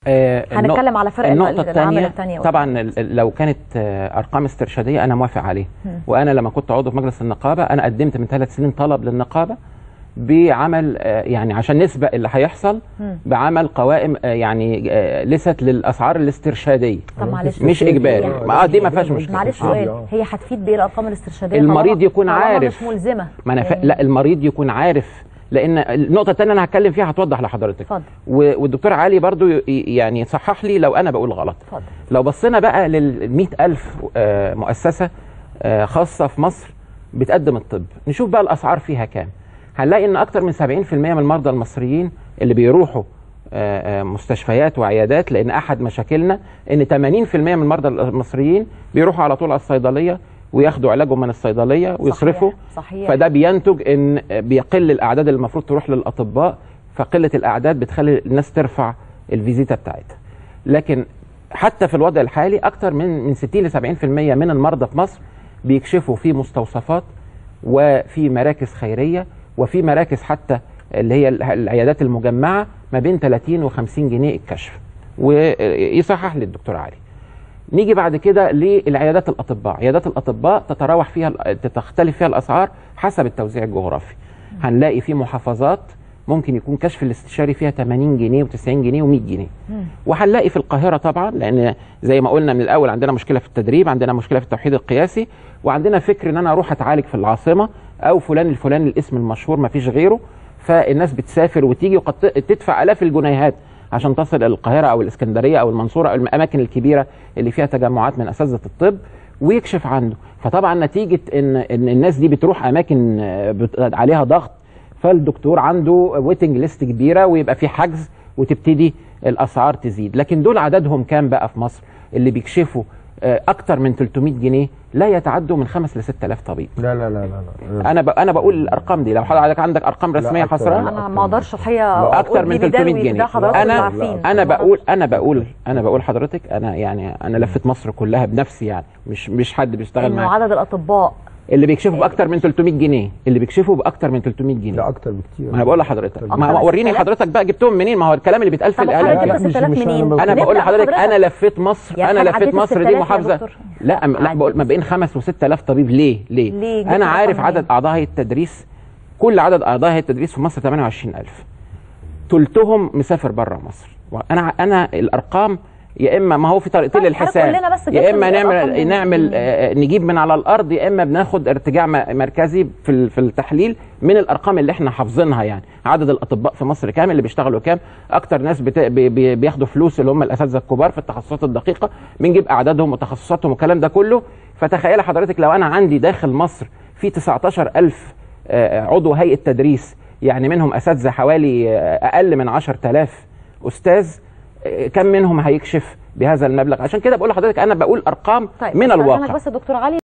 آه، هنتكلم النق- على فرق النقطة العمل الثانية التانية طبعا ال- ال- لو كانت آه، أرقام استرشادية أنا موافق عليه وأنا لما كنت عضو في مجلس النقابة أنا قدمت من ثلاث سنين طلب للنقابة بعمل آه، يعني عشان نسبق اللي هيحصل بعمل قوائم آه، يعني آه، لست للأسعار الاسترشادية طب معلش مش هي- إجباري هي- ما آه، دي ما فيهاش مشكلة معلش آه. سؤال هي هتفيد بايه الارقام الاسترشاديه المريض طالما- يكون طالما عارف. مش ملزمه ما انا ف... يعني لا المريض يكون عارف لان النقطه الثانيه انا هتكلم فيها هتوضح لحضرتك اتفضل. و... والدكتور علي برضو ي... يعني يصحح لي لو انا بقول غلط اتفضل. لو بصينا بقى لل ألف آه، مؤسسه آه، خاصه في مصر بتقدم الطب نشوف بقى الاسعار فيها كام هنلاقي ان اكتر من 70% من المرضى المصريين اللي بيروحوا آه، آه، مستشفيات وعيادات لان احد مشاكلنا ان 80% من المرضى المصريين بيروحوا على طول على الصيدليه وياخدوا علاجهم من الصيدليه ويصرفوا صحيح. فده بينتج ان بيقل الاعداد اللي المفروض تروح للاطباء فقله الاعداد بتخلي الناس ترفع الفيزيتا بتاعتها لكن حتى في الوضع الحالي اكتر من من 60 ل 70% من المرضى في مصر بيكشفوا في مستوصفات وفي مراكز خيريه وفي مراكز حتى اللي هي العيادات المجمعه ما بين 30 و50 جنيه الكشف ويصحح لي الدكتور علي نيجي بعد كده للعيادات الاطباء عيادات الاطباء تتراوح فيها تختلف فيها الاسعار حسب التوزيع الجغرافي هنلاقي في محافظات ممكن يكون كشف الاستشاري فيها 80 جنيه و90 جنيه و100 جنيه وهنلاقي في القاهره طبعا لان زي ما قلنا من الاول عندنا مشكله في التدريب عندنا مشكله في التوحيد القياسي وعندنا فكر ان انا اروح اتعالج في العاصمه او فلان الفلاني الاسم المشهور ما فيش غيره فالناس بتسافر وتيجي وقد تدفع الاف الجنيهات عشان تصل الى القاهره او الاسكندريه او المنصوره او الاماكن الكبيره اللي فيها تجمعات من اساتذه الطب ويكشف عنده فطبعا نتيجه ان ان الناس دي بتروح اماكن آه، بت- عليها ضغط فالدكتور عنده ويتنج ليست كبيره ويبقى في حجز وتبتدي الاسعار تزيد لكن دول عددهم كام بقى في مصر اللي بيكشفوا آه، اكتر من 300 جنيه لا يتعدوا من 5 ل 6000 طبيب لا لا لا لا, لا. انا ب... انا بقول الارقام دي لو حضرتك عندك ارقام رسميه أكتر، حصرها لا. انا ما اقدرش الحقيقه اكتر أقول من دي 300 بدلوي، جنيه ده حضراتكم انا عارفين. انا بقول انا بقول انا بقول حضرتك انا يعني انا لفت مصر كلها بنفسي يعني مش مش حد بيشتغل انه معايا عدد الاطباء اللي بيكشفوا باكتر من 300 جنيه اللي بيكشفوا باكتر من 300 جنيه لا اكتر بكتير ما انا بقول لحضرتك أكتر ما خمس وريني آلاف؟ حضرتك بقى جبتهم منين ما هو الكلام اللي بيتقال في طب الاعلام حضرتك لا، جبت مش- 6000 مش أنا منين؟ بقول. انا بقول نبدأ لحضرتك حضرتك. انا لفيت مصر يعني انا حضرتك لفيت عديت مصر 6000 دي يا محافظه دكتور؟ لا لا عديت. بقول ما بين 5 و6000 طبيب ليه ليه, ليه؟ جبت انا الرقم عارف منين؟ عدد اعضاء هيئه التدريس كل عدد اعضاء هيئه التدريس في مصر 28000 ثلثهم مسافر بره مصر وانا انا الارقام يا اما ما هو في طريقتين طيب، للحساب حضرتك قول لنا بس يا جبت اما الرقم نعمل منين؟ نعمل آه، نجيب من على الارض يا اما بناخد ارتجاع م- مركزي في ال- في التحليل من الارقام اللي احنا حافظينها يعني عدد الاطباء في مصر كام اللي بيشتغلوا كام اكتر ناس بت... بي- بي- بياخدوا فلوس اللي هم الاساتذه الكبار في التخصصات الدقيقه بنجيب اعدادهم وتخصصاتهم والكلام ده كله فتخيل حضرتك لو انا عندي داخل مصر في 19000 آه، عضو هيئه تدريس يعني منهم اساتذه حوالي آه، اقل من 10000 استاذ آه، كم منهم هيكشف بهذا المبلغ عشان كده بقول لحضرتك انا بقول ارقام طيب من أستأذنك الواقع بس يا دكتور علي